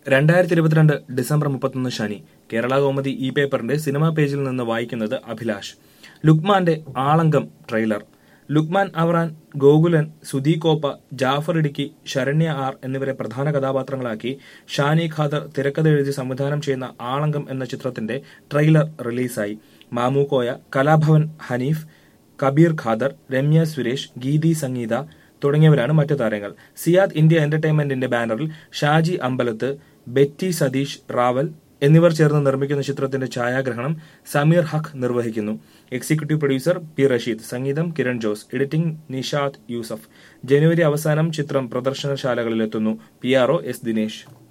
രണ്ടായിരത്തി ഇരുപത്തിരണ്ട് ഡിസംബർ മുപ്പത്തൊന്ന് ശനി കേരള കോമതി ഇ പേപ്പറിന്റെ സിനിമാ പേജിൽ നിന്ന് വായിക്കുന്നത് അഭിലാഷ് ലുക്മാന്റെ ആളങ്കം ട്രെയിലർ ലുക്മാൻ അവറാൻ ഗോകുലൻ സുധി കോപ്പ ജാഫർ ഇടുക്കി ശരണ്യ ആർ എന്നിവരെ പ്രധാന കഥാപാത്രങ്ങളാക്കി ഷാനി ഖാദർ തിരക്കഥ എഴുതി സംവിധാനം ചെയ്യുന്ന ആളങ്കം എന്ന ചിത്രത്തിന്റെ ട്രെയിലർ റിലീസായി മാമു കോയ കലാഭവൻ ഹനീഫ് കബീർ ഖാദർ രമ്യ സുരേഷ് ഗീതി സംഗീത തുടങ്ങിയവരാണ് മറ്റു താരങ്ങൾ സിയാദ് ഇന്ത്യ എന്റർടൈൻമെന്റിന്റെ ബാനറിൽ ഷാജി അമ്പലത്ത് ബെറ്റി സതീഷ് റാവൽ എന്നിവർ ചേർന്ന് നിർമ്മിക്കുന്ന ചിത്രത്തിന്റെ ഛായാഗ്രഹണം സമീർ ഹഖ് നിർവഹിക്കുന്നു എക്സിക്യൂട്ടീവ് പ്രൊഡ്യൂസർ പി റഷീദ് സംഗീതം കിരൺ ജോസ് എഡിറ്റിംഗ് നിഷാദ് യൂസഫ് ജനുവരി അവസാനം ചിത്രം പ്രദർശനശാലകളിലെത്തുന്നു P R O S Dinesh